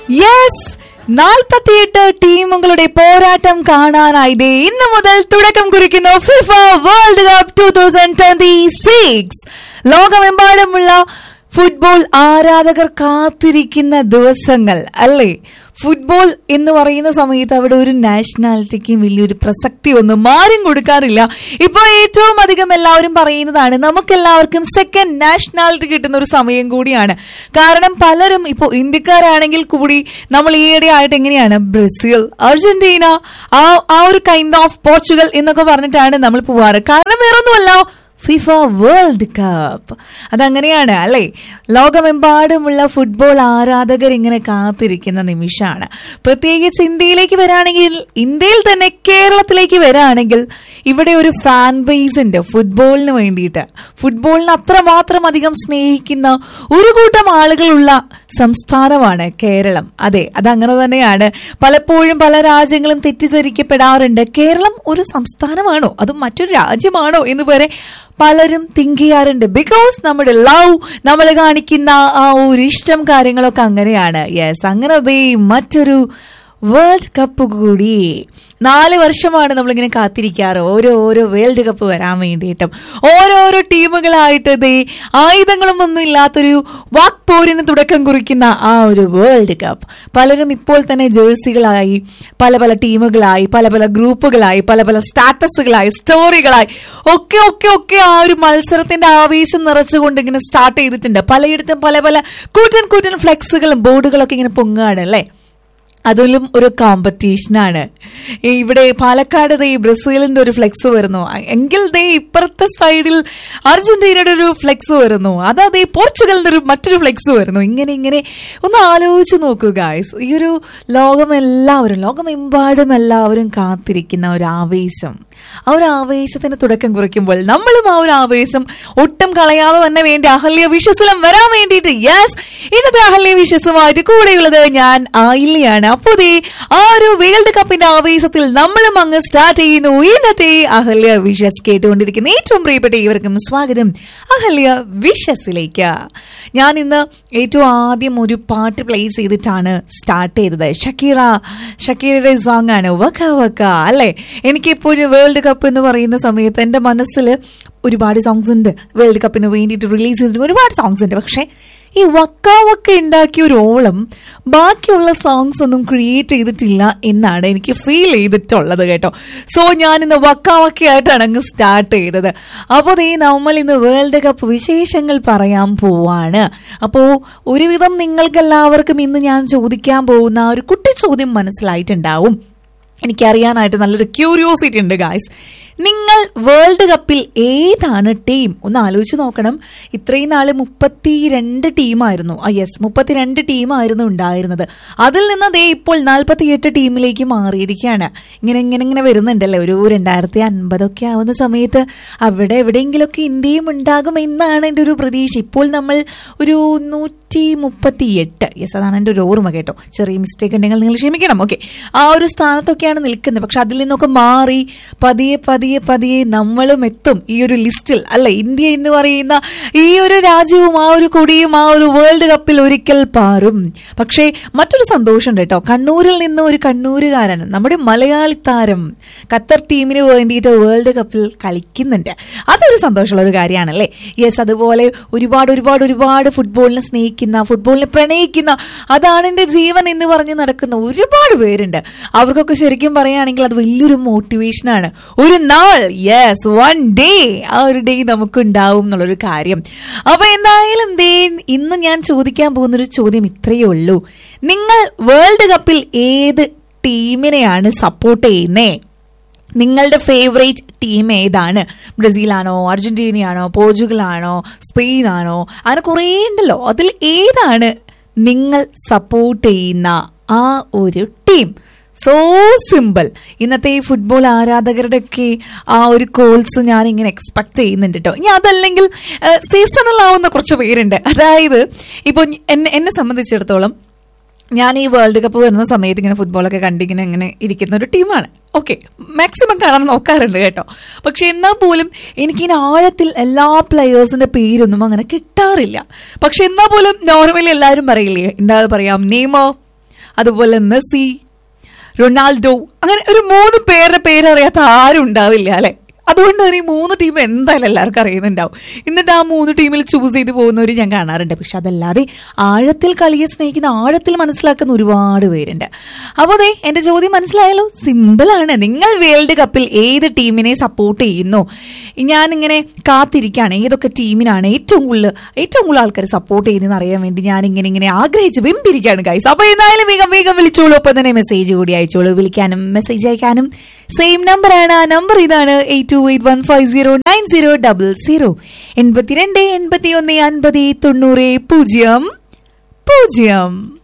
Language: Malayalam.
യെസ് നാൽപ്പത്തിയെട്ട് ടീമുകളുടെ പോരാട്ടം കാണാനായി ദേ ഇന്ന് മുതൽ തുടക്കം കുറിക്കുന്നു FIFA world cup two thousand twenty six ലോകമെമ്പാടുമുള്ള ഫുട്ബോൾ ആരാധകർ കാത്തിരിക്കുന്ന ദിവസങ്ങൾ അല്ലേ ഫുട്ബോൾ എന്ന് പറയുന്ന സമയത്ത് അവിടെ ഒരു നാഷണാലിറ്റിക്കും വലിയൊരു പ്രസക്തി ഒന്നും ആരും കൊടുക്കാറില്ല ഇപ്പോൾ ഏറ്റവും അധികം എല്ലാവരും പറയുന്നതാണ് നമുക്കെല്ലാവർക്കും സെക്കൻഡ് നാഷണാലിറ്റി കിട്ടുന്ന ഒരു സമയം കൂടിയാണ് കാരണം പലരും ഇപ്പോൾ ഇന്ത്യക്കാരാണെങ്കിൽ കൂടി നമ്മൾ ഈയിടെ ആയിട്ട് എങ്ങനെയാണ് ബ്രസീൽ അർജന്റീന ആ ആ ഒരു കൈൻഡ് ഓഫ് പോർച്ചുഗൽ എന്നൊക്കെ പറഞ്ഞിട്ടാണ് നമ്മൾ പോവാറ് കാരണം വേറൊന്നുമല്ല ഫിഫ വേൾഡ് കപ്പ് അതങ്ങനെയാണ് അല്ലേ ലോകമെമ്പാടുമുള്ള ഫുട്ബോൾ ആരാധകർ ഇങ്ങനെ കാത്തിരിക്കുന്ന നിമിഷമാണ് പ്രത്യേകിച്ച് ഇന്ത്യയിലേക്ക് വരാണെങ്കിൽ ഇന്ത്യയിൽ തന്നെ കേരളത്തിലേക്ക് വരാണെങ്കിൽ ഇവിടെ ഒരു ഫാൻ ബേസ് ഉണ്ട് ഫുട്ബോളിന് വേണ്ടിയിട്ട് ഫുട്ബോളിന് അത്രമാത്രം അധികം സ്നേഹിക്കുന്ന ഒരു കൂട്ടം ആളുകളുള്ള സംസ്ഥാനമാണ് കേരളം അതെ അതങ്ങനെ തന്നെയാണ് പലപ്പോഴും പല രാജ്യങ്ങളും തെറ്റിദ്ധരിക്കപ്പെടാറുണ്ട് കേരളം ഒരു സംസ്ഥാനമാണോ അതും മറ്റൊരു രാജ്യമാണോ എന്ന് വരെ പലരും തിങ്ക് ചെയ്യാറുണ്ട് ബിക്കോസ് നമ്മുടെ ലവ് നമ്മൾ കാണിക്കുന്ന ആ ഒരു ഇഷ്ടം കാര്യങ്ങളൊക്കെ അങ്ങനെയാണ് യെസ് അങ്ങനെ ദേ മറ്റൊരു വേൾഡ് കപ്പ് കൂടി നാല് വർഷമാണ് നമ്മളിങ്ങനെ കാത്തിരിക്കാറ് ഓരോ ഓരോ വേൾഡ് കപ്പ് വരാൻ വേണ്ടിയിട്ടും ഓരോരോ ടീമുകളായിട്ട് ദേ ആയുധങ്ങളും ഒന്നും ഇല്ലാത്തൊരു വാക്പോരിന് തുടക്കം കുറിക്കുന്ന ആ ഒരു വേൾഡ് കപ്പ് പലരും ഇപ്പോൾ തന്നെ ജേഴ്സികളായി പല പല ടീമുകളായി പല പല ഗ്രൂപ്പുകളായി പല പല സ്റ്റാറ്റസുകളായി സ്റ്റോറികളായി ഒക്കെ ഒക്കെ ഒക്കെ ആ ഒരു മത്സരത്തിന്റെ ആവേശം നിറച്ചുകൊണ്ട് ഇങ്ങനെ സ്റ്റാർട്ട് ചെയ്തിട്ടുണ്ട് പലയിടത്തും പല പല കൂറ്റൻ കൂറ്റൻ ഫ്ലെക്സുകളും ബോർഡുകളൊക്കെ ഇങ്ങനെ പൊങ്ങുകയാണ് അല്ലേ അതിലും ഒരു കോമ്പറ്റീഷനാണ് ഇവിടെ പാലക്കാട് ദേ ബ്രസീലിന്റെ ഒരു ഫ്ലെക്സ് വരുന്നു എങ്കിൽ ദേ ഇപ്പുറത്തെ സൈഡിൽ അർജന്റീനയുടെ ഒരു ഫ്ലെക്സ് വരുന്നു അതാ ദേ പോർച്ചുഗലിന്റെ ഒരു മറ്റൊരു ഫ്ലെക്സ് വരുന്നു ഇങ്ങനെ ഇങ്ങനെ ഒന്ന് ആലോചിച്ച് നോക്കൂ ഗായ്സ് ഈ ഒരു ലോകം എല്ലാവരും ലോകമെമ്പാടും എല്ലാവരും കാത്തിരിക്കുന്ന ഒരു ആവേശം ആ ഒരു ആവേശത്തിന് തുടക്കം കുറിക്കുമ്പോൾ നമ്മളും ആ ഒരു ആവേശം ഒട്ടും കളയാതെ തന്നെ വേണ്ടി അഹല്യ വിശ്വസിലും വരാൻ വേണ്ടിയിട്ട് യെസ് ഇന്നത്തെ അഹല്യ വിശ്വസുമായിട്ട് കൂടെയുള്ളത് ഞാൻ ആയില്ലയാണ് അപ്പോ ദേ ആ ഒരു വേൾഡ് കപ്പിന്റെ ആവേശത്തിൽ നമ്മളും അങ്ങ് സ്റ്റാർട്ട് ചെയ്യുന്നു ഇന്നത്തെ അഹല്യ വിഷസ് കേട്ടുകൊണ്ടിരിക്കുന്ന ഏറ്റവും പ്രിയപ്പെട്ട ഇവർക്കും സ്വാഗതം അഹല്യ വിഷസിലേക്ക് ഞാൻ ഇന്ന് ഏറ്റവും ആദ്യം ഒരു പാട്ട് പ്ലേ ചെയ്തിട്ടാണ് സ്റ്റാർട്ട് ചെയ്തത് ഷക്കീറ ഷക്കീറയുടെ സോങ് ആണ് വക്ക വക്ക അല്ലെ എനിക്കിപ്പോൾ ഒരു വേൾഡ് കപ്പ് എന്ന് പറയുന്ന സമയത്ത് എന്റെ മനസ്സിൽ ഒരുപാട് സോങ്സ് ഉണ്ട് വേൾഡ് കപ്പിന് വേണ്ടിയിട്ട് റിലീസ് ചെയ്തിട്ട് ഒരുപാട് സോങ്സ് ഉണ്ട് പക്ഷേ ഈ വക്ക വക്ക ഉണ്ടാക്കിയ ഒരു ഓളം ബാക്കിയുള്ള സോങ്സ് ഒന്നും ക്രിയേറ്റ് ചെയ്തിട്ടില്ല എന്നാണ് എനിക്ക് ഫീൽ ചെയ്തിട്ടുള്ളത് കേട്ടോ സോ ഞാൻ ഇന്ന് വക്ക വക്കയായിട്ടാണ് അങ്ങ് സ്റ്റാർട്ട് ചെയ്തത് അപ്പോൾ ഈ നമ്മൾ ഇന്ന് വേൾഡ് കപ്പ് വിശേഷങ്ങൾ പറയാൻ പോവാണ് അപ്പോൾ ഒരുവിധം നിങ്ങൾക്ക് എല്ലാവർക്കും ഇന്ന് ഞാൻ ചോദിക്കാൻ പോകുന്ന ആ ഒരു കുട്ടി ചോദ്യം മനസ്സിലായിട്ടുണ്ടാവും എനിക്കറിയാനായിട്ട് നല്ലൊരു ക്യൂരിയോസിറ്റി ഉണ്ട് ഗായ്സ് നിങ്ങൾ വേൾഡ് കപ്പിൽ ഏതാണ് ടീം ഒന്ന് ആലോചിച്ച് നോക്കണം ഇത്രയും നാള് മുപ്പത്തിരണ്ട് ടീമായിരുന്നു ആ യെസ് മുപ്പത്തിരണ്ട് ടീമായിരുന്നു ഉണ്ടായിരുന്നത് അതിൽ നിന്ന് ദേ ഇപ്പോൾ നാൽപ്പത്തിയെട്ട് ടീമിലേക്ക് മാറിയിരിക്കുകയാണ് ഇങ്ങനെ ഇങ്ങനെ ഇങ്ങനെ വരുന്നുണ്ടല്ലേ ഒരു രണ്ടായിരത്തി അൻപതൊക്കെ ആവുന്ന സമയത്ത് അവിടെ എവിടെയെങ്കിലുമൊക്കെ ഇന്ത്യയും ഉണ്ടാകും എന്നാണ് എൻ്റെ ഒരു പ്രതീക്ഷ ഇപ്പോൾ നമ്മൾ ഒരു നൂറ്റി മുപ്പത്തി എട്ട് യെസ് അതാണ് എൻ്റെ ഒരു ഓർമ്മ കേട്ടോ ചെറിയ മിസ്റ്റേക്ക് ഉണ്ടെങ്കിൽ നിങ്ങൾ ക്ഷമിക്കണം ഓക്കെ ആ ഒരു സ്ഥാനത്തൊക്കെയാണ് നിൽക്കുന്നത് പക്ഷെ അതിൽ നിന്നൊക്കെ മാറി പതിയെ പതിയെ പതിയെ നമ്മളും എത്തും ഈ ഒരു ലിസ്റ്റിൽ അല്ലെ ഇന്ത്യ എന്ന് പറയുന്ന ഈ ഒരു രാജ്യവും ആ ഒരു കൊടിയും ആ ഒരു വേൾഡ് കപ്പിൽ ഒരിക്കൽ പാറും പക്ഷേ മറ്റൊരു സന്തോഷമുണ്ട് കേട്ടോ കണ്ണൂരിൽ നിന്ന് ഒരു കണ്ണൂരുകാരൻ നമ്മുടെ മലയാളി താരം ഖത്തർ ടീമിന് വേണ്ടിയിട്ട് വേൾഡ് കപ്പിൽ കളിക്കുന്നുണ്ട് അതൊരു സന്തോഷമുള്ള ഒരു കാര്യമാണല്ലേ യെസ് അതുപോലെ ഒരുപാട് ഒരുപാട് ഒരുപാട് ഫുട്ബോളിനെ സ്നേഹിക്കുന്ന ഫുട്ബോളിനെ പ്രണയിക്കുന്ന അതാണ് എന്റെ ജീവൻ എന്ന് പറഞ്ഞ് നടക്കുന്ന ഒരുപാട് പേരുണ്ട് അവർക്കൊക്കെ ശരിക്കും പറയുകയാണെങ്കിൽ അത് വലിയൊരു മോട്ടിവേഷനാണ് ഒരു നാൾ യെസ് വൺ ഡേ ആ ഒരു ഡേ നമുക്ക് ഉണ്ടാവും എന്നുള്ളൊരു കാര്യം അപ്പൊ എന്തായാലും ദേ ഇന്ന് ഞാൻ ചോദിക്കാൻ പോകുന്ന ഒരു ചോദ്യം ഇത്രയേ ഉള്ളൂ നിങ്ങൾ വേൾഡ് കപ്പിൽ ഏത് ടീമിനെയാണ് സപ്പോർട്ട് ചെയ്യുന്നേ നിങ്ങളുടെ ഫേവറേറ്റ് ടീം ഏതാണ് ബ്രസീലാണോ അർജന്റീനയാണോ പോർച്ചുഗലാണോ സ്പെയിനാണോ അങ്ങനെ കുറേ ഉണ്ടല്ലോ അതിൽ ഏതാണ് നിങ്ങൾ സപ്പോർട്ട് ചെയ്യുന്ന ആ ഒരു ടീം സോ സിമ്പിൾ ഇന്നത്തെ ഈ ഫുട്ബോൾ ആരാധകരുടെ ഒക്കെ ആ ഒരു കോൾസ് ഞാൻ ഇങ്ങനെ എക്സ്പെക്ട് ചെയ്യുന്നുണ്ട് കേട്ടോ ഇനി അതല്ലെങ്കിൽ സീസണൽ ആവുന്ന കുറച്ച് പേരുണ്ട് അതായത് ഇപ്പോൾ എന്നെ എന്നെ സംബന്ധിച്ചിടത്തോളം ഞാൻ ഈ വേൾഡ് കപ്പ് വരുന്ന സമയത്ത് ഇങ്ങനെ ഫുട്ബോളൊക്കെ കണ്ടിങ്ങനെ ഇങ്ങനെ ഇരിക്കുന്ന ഒരു ടീമാണ് ഓക്കെ മാക്സിമം കാണാൻ നോക്കാറുണ്ട് കേട്ടോ പക്ഷെ എന്നാൽ പോലും എനിക്കിങ്ങനെ ആഴത്തിൽ എല്ലാ പ്ലെയേഴ്സിന്റെ പേരൊന്നും അങ്ങനെ കിട്ടാറില്ല പക്ഷെ എന്നാൽ പോലും നോർമലി എല്ലാവരും പറയില്ലേ എന്താ പറയാം നെയ്മോ അതുപോലെ മെസ്സി റൊണാൾഡോ അങ്ങനെ ഒരു മൂന്ന് പേരുടെ പേരറിയാത്ത ആരും ഉണ്ടാവില്ല അല്ലെ അതുകൊണ്ട് തന്നെ ഈ മൂന്ന് ടീം എന്തായാലും എല്ലാവർക്കും അറിയുന്നുണ്ടാവും എന്നിട്ട് ആ മൂന്ന് ടീമിൽ ചൂസ് ചെയ്ത് പോകുന്നവർ ഞാൻ കാണാറുണ്ട് പക്ഷെ അതല്ലാതെ ആഴത്തിൽ കളിയെ സ്നേഹിക്കുന്ന ആഴത്തിൽ മനസ്സിലാക്കുന്ന ഒരുപാട് പേരുണ്ട് അപ്പോൾ അതെ എന്റെ ചോദ്യം മനസ്സിലായല്ലോ സിമ്പിൾ ആണ് നിങ്ങൾ വേൾഡ് കപ്പിൽ ഏത് ടീമിനെ സപ്പോർട്ട് ചെയ്യുന്നു ഞാൻ ഇങ്ങനെ കാത്തിരിക്കുകയാണ് ഏതൊക്കെ ടീമിനാണ് ഏറ്റവും കൂടുതൽ ഏറ്റവും കൂടുതൽ ആൾക്കാർ സപ്പോർട്ട് ചെയ്യുന്നതെന്ന് അറിയാൻ വേണ്ടി ഞാൻ ഇങ്ങനെ ഇങ്ങനെ ആഗ്രഹിച്ച് വെമ്പിരിക്കുകയാണ് ഗൈസ് അപ്പൊ എന്തായാലും വേഗം വേഗം വിളിച്ചോളൂ ഒപ്പം തന്നെ മെസ്സേജ് കൂടി അയച്ചോളൂ വിളിക്കാനും മെസ്സേജ് അയക്കാനും സെയിം നമ്പർ ആണ് ആ നമ്പർ ഇതാണ് eight two eight one five zero nine zero double zero എൺപത്തിരണ്ട് എൺപത്തി ഒന്ന് അൻപത് തൊണ്ണൂറ് പൂജ്യം പൂജ്യം